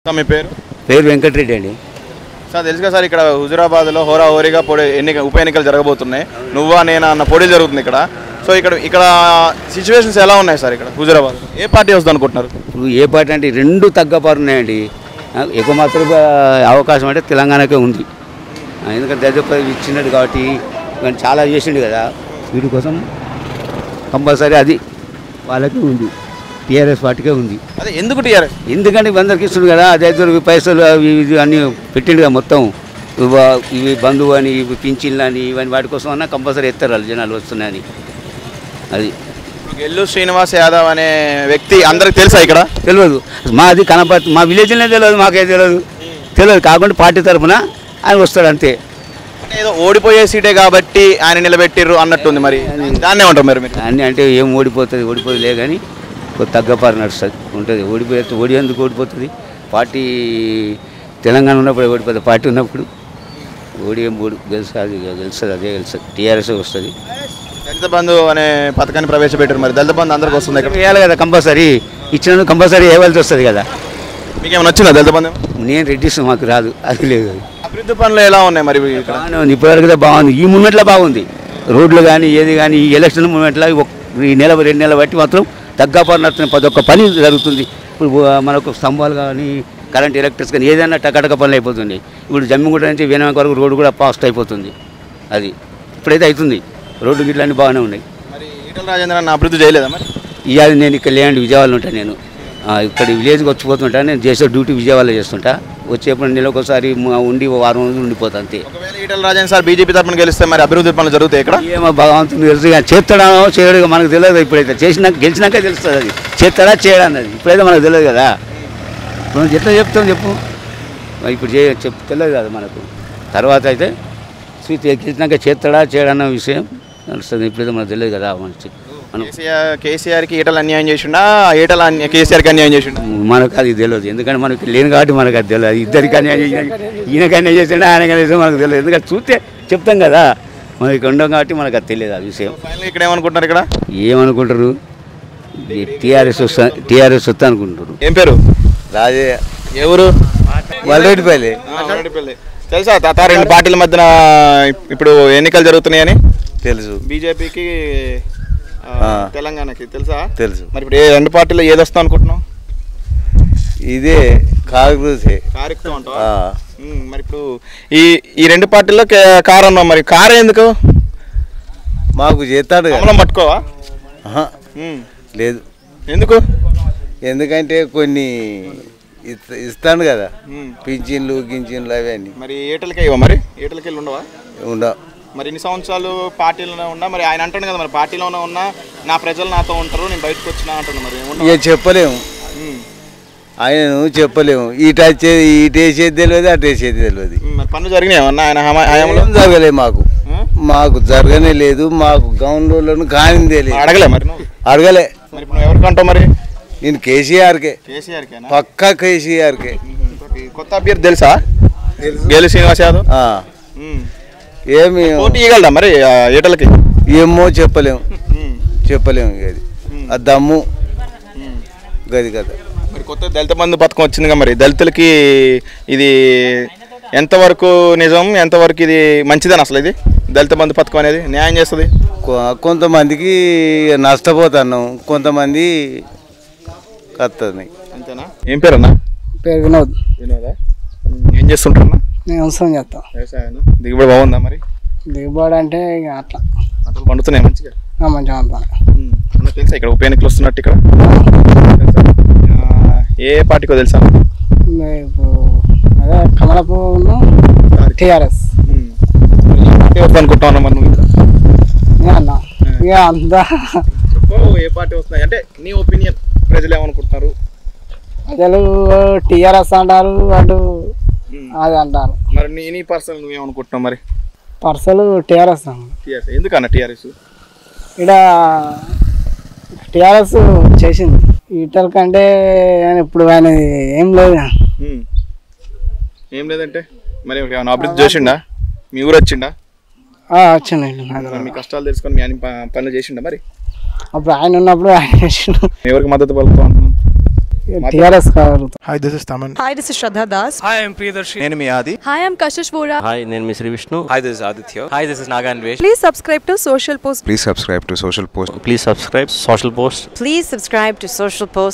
Sir మీ పేరు పేరు వెంకటరెడ్డి అండి సార్ తెలుసుగా సార్ ఇక్కడ హుజురాబాద్లో హోరా హోరీగా పొడి ఎన్నిక ఉప ఎన్నికలు జరగబోతున్నాయి నువ్వా నేనా అన్న పొడి జరుగుతుంది ఇక్కడ సో ఇక్కడ ఇక్కడ సిచ్యువేషన్స్ ఎలా ఉన్నాయి సార్ ఇక్కడ హుజురాబాద్ ఏ పార్టీ వస్తుంది అనుకుంటున్నారు ఇప్పుడు ఏ పార్టీ అంటే రెండు తగ్గపారు ఉన్నాయండి ఆ, ఎక్కువ మాత్రం అవకాశం అంటే తెలంగాణకే ఉంది ఆ, ఎందుకంటే దళిత ఇచ్చినట్టు కాబట్టి కానీ చాలా చేసిండు కదా వీటి కోసం కంపల్సరీ అది వాళ్ళకి ఉంది టీఆర్ఎస్ పార్టీకే ఉంది అదే ఎందుకు టీఆర్ఎస్ ఎందుకంటే అందరికి ఇస్తుంది కదా అదే ఇద్దరు పైసలు అవి ఇవి అన్నీ పెట్టిండు కదా మొత్తం ఇవ- ఇవి బంధువు అని ఇవి పింఛన్లు అని ఇవన్నీ వాటి కోసం అన్నా కంపల్సరీ ఎత్తారు వాళ్ళు జనాలు వస్తున్నాయని అది ఎల్లు శ్రీనివాస్ యాదవ్ అనే వ్యక్తి అందరికి తెలుసా ఇక్కడ తెలియదు మాది కనపడి మా విలేజ్లోనే తెలియదు మాకే తెలియదు తెలియదు కాకుండా పార్టీ తరఫున ఆయన వస్తాడు అంతే అంటే ఏదో ఓడిపోయే సీటే కాబట్టి ఆయన నిలబెట్టిర్రు అన్నట్టుంది మరి దాన్నే ఉంటారు మరి మీరు అన్నీ అంటే ఏం ఓడిపోతుంది ఓడిపోతుంది లే కానీ కొద్ది తగ్గపారు నడుస్తుంది ఉంటుంది ఓడిపోయే ఓడి ఎందుకు ఓడిపోతుంది పార్టీ తెలంగాణ ఉన్నప్పుడు ఓడిపోతుంది పార్టీ ఉన్నప్పుడు ఓడి ఏం ఓడి గెలుస్తుంది గెలుస్తుంది అదే గెలుస్తుంది టీఆర్ఎస్ వస్తుంది దళిత బంధు అనే పథకాన్ని ప్రవేశపెట్టారు మరి దళిత బంధు అందరికి వస్తుంది ఇక్కడ వేయాలి కదా కంపల్సరీ ఇచ్చినందుకు కంపల్సరీ వేయవలసి వస్తుంది కదా మీకేమైనా వచ్చిందా దళిత బంధు నేను రెడ్డిస్ మాకు రాదు అది లేదు అభివృద్ధి పనులు ఎలా ఉన్నాయి మరి ఇక్కడ బాగానే ఉంది ఇప్పటివరకు అయితే బాగుంది ఈ మూమెంట్లో బాగుంది రోడ్లు కానీ ఏది కానీ ఈ ఎలక్షన్ మూమెంట్లో ఒక- ఈ నెల రెండు నెలల బట్టి మాత్రం తగ్గపాటు నడుతున్న ప్రతి ఒక్క పని జరుగుతుంది ఇప్పుడు ఆ, మనకు స్తంభాలు కానీ కరెంట్ ఎలక్ట్రిక్స్ కానీ ఏదైనా టకటక పనులు అయిపోతుంది ఇప్పుడు జమ్మిగుంట నుంచి వేనక వరకు రోడ్డు కూడా ఫాస్ట్ అయిపోతుంది అది ఇప్పుడైతే అవుతుంది రోడ్డు గిట్ల అన్నీ బాగానే ఉన్నాయి మరి ఈటల రాజేంద్ర అన్న అభివృద్ధి చేయలేదా మరి ఇవాళ నేను ఇక్కడ లేండి విజయవాడలో ఉంటాను నేను ఆ, ఇక్కడ విలేజ్కి వచ్చిపోతుంటా నేను చేసే డ్యూటీ విజయవాడలో చేస్తుంటా వచ్చేప్పుడు నెలకొకసారి మ- ఉండి ఓ వారం రోజులు ఉండిపోతా అంతే ఒకవేళ ఈటల రాజేంద్ర సార్ బీజేపీ తరఫున గెలిస్తే మరి అభివృద్ధి పనులు జరుగుతాయి ఇక్కడ ఏమో భగవంతుని తెలుసు కానీ చేస్తాడో చేయడో మనకు తెలియదు ఇప్పుడైతే చేసినాక గెలిచినాక తెలుస్తుంది అది చేస్తాడా చేయడా అన్నది ఇప్పుడైతే మనకు తెలియదు కదా ఇప్పుడు మనం ఎట్లా చెప్తాం చెప్పు మరి ఇప్పుడు చే చెప్ తెలియదు కదా మనకు తర్వాత అయితే స్వీట్ గెలిచినాక చేస్తాడా చేయడా అన్న విషయం తెలుస్తుంది ఇప్పుడైతే మనకు తెలియదు కదా మనిషి మనం కేసీఆర్ కేసీఆర్కి ఈటల అన్యాయం చేసిండా ఈటల అన్య- కేసీఆర్కి అన్యాయం చేసిండా మనకు అది తెలియదు ఎందుకంటే మనకి లేని కాబట్టి మనకు అది తెలియదు ఇద్దరికి అన్యాయం చేసిన ఈయనకి అన్యాయం చేసినా ఆయనకి అన్యాయం చేసినా మనకు తెలియదు ఎందుకంటే చూస్తే చెప్తాం కదా మనం ఇక్కడ ఉండం కాబట్టి మనకు అది తెలియదు ఆ విషయం ఫైనల్ ఇక్కడ ఏమనుకుంటున్నారు ఇక్కడ ఏమనుకుంటారు టీఆర్ఎస్ వస్తా టీఆర్ఎస్ వస్తా అనుకుంటారు ఏం పేరు రాజే ఎవరు వల్లరెడ్డిపల్లి తెలుసా తాత రెండు పార్టీల మధ్యన ఇప్పుడు ఎన్నికలు జరుగుతున్నాయని తెలుసు బీజేపీకి ఆ. తెలంగాణకి తెలుసా తెలుసు మరి ఇప్పుడు ఏ రెండు పార్టీలో ఏది వస్తా అనుకుంటున్నావు ఇదే కాంగ్రెసే కారెక్తో అంటావా ఆ, ఉమ్, మరి ఇప్పుడు ఈ ఈ రెండు పార్టీల్లో కే- కారు అన్నావు మరి కారు ఎందుకు మాకు చేస్తాడు కదా కమలం పట్టుకోవా ఆహా, ఉమ్, లేదు ఎందుకు ఎందుకంటే కొన్ని ఇస్త- ఇస్తాడు కదా ఉమ్, పింఛన్లు గించిన్లు అవన్నీ మరి ఏటలకే ఇవ్వ మరి ఏటలకి వెళ్ళి ఉండవా ఉండ మరి ఇన్ని సంవత్సరాలు పార్టీలోనే ఉన్నా మరి ఆయన అంటాడు కదా మరి పార్టీలోనే ఉన్నా నా ప్రజలు నాతో ఉంటారు నేను బయటకు వచ్చినా అంటాడు మరి ఉండవా? ఇక చెప్పలేము ఉమ్, ఆయనను చెప్పలేము ఇటు వచ్చేది ఇటు వేసేది తెలియదు అటు వేసేది తెలియదు ఉమ్, మరి పనులు జరిగినాయి అన్న ఆయన హమా- హయాంలో ఏం జరగలేదు మాకు ఆ? మాకు జరగనే లేదు మాకు గౌన్లోను కానిందే లేదు అడగలే మరి నువ్వు అడగలే మరి ఇప్పుడు నువ్వు ఎవరికి అంటావు మరి నేను కేసీఆర్కే కేసీఆర్కేనా పక్కా కేసీఆర్కే ఈ కొత్త అభ్యర్థి తెలుసా గేలి శ్రీనివాస్ యాదవ్ ఆ, ఉమ్. ఏమి పోటీ ఇవ్వగలరా మరి ఆ ఈటలకి ఏమో చెప్పలేము ఉమ్, చెప్పలేము ఇక అది ఆ దమ్ము ఉమ్. గది కదా మరి కొత్త దళిత బంధు పథకం వచ్చిందిగా మరి దళితులకి ఇది ఎంతవరకు నిజం ఎంతవరకు ఇది మంచిదని అసలు ఇది దళిత బంధు పథకం అనేది న్యాయం చేస్తుంది కొ- కొంతమందికి నష్టపోతున్నాం కొంతమంది కత్తున్నాయి అంతేనా ఏం పేరు అన్న పేరు వినోద్ వినోదా ఏం చేస్తుంటారన్నా నేను వ్యవసాయం చేస్తాం వ్యవసాయం దిగుబడి బాగుందా మరి దిగుబడి అంటే ఇక అట్లా పంటలు పండుతున్నాయి మంచిగా ఆ, మంచిగా ఉంటాను ఉమ్. అన్న తెలుసా ఇక్కడ ఉప ఎన్నికలు వస్తున్నట్టు ఇక్కడ తెలుసా? ఆ, ఏ పార్టీకో తెలుసా ఇప్పుడు అదే కమలపును టీఆర్ఎస్ ఉమ్. మరి ఏ పార్టీ వద్దు అనుకుంటా ఉన్నా మరి నువ్వు ఇంకా నేను అన్నా ఇక అంతా చెప్పు ఏ పార్టీ వస్తున్నాయి అంటే నీ ఒపీనియన్ ప్రజలు ఏమనుకుంటున్నారు ప్రజలు టీఆర్ఎస్ అంటారు అటు అది అంటారు మరి నీ నీ పర్సనల్ నువ్వేమనుకుంటున్నావు మరి పర్సలు టీఆర్ఎస్ టీఆర్ఎస్ ఎందుకన్నా టీఆర్ఎస్ ఇక్కడ టీఆర్ఎస్ చేసింది ఈటల కంటే ఆయన ఇప్పుడు ఆయన ఏం లేదు ఏం లేదంటే మరి ఏమైనా అభివృద్ధి చేసిండా మీ ఊరు వచ్చిండా ఆ, వచ్చిండు మరి మీ కష్టాలు తెలుసుకొని మీ అన్ని ప- పనులు చేసిండా మరి అప్పుడు ఆయన ఉన్నప్పుడు ఆయన చేసిండు ఎవరికి మద్దతు పలుకుతావు అంటున్నాను టీఆర్ఎస్ కావాలి Hi, this is Taman. Hi, this is Shraddha Das. Hi, I'm Priyadarshi. నేను మీ ఆది Hi, I'm Kashish Vora. Hi నేను మీ Sri Vishnu Hi, this is Aditya. Hi this is Nagan Vesh Please subscribe to Social Post. Please subscribe to Social Post. Please subscribe social post Please subscribe to Social Post.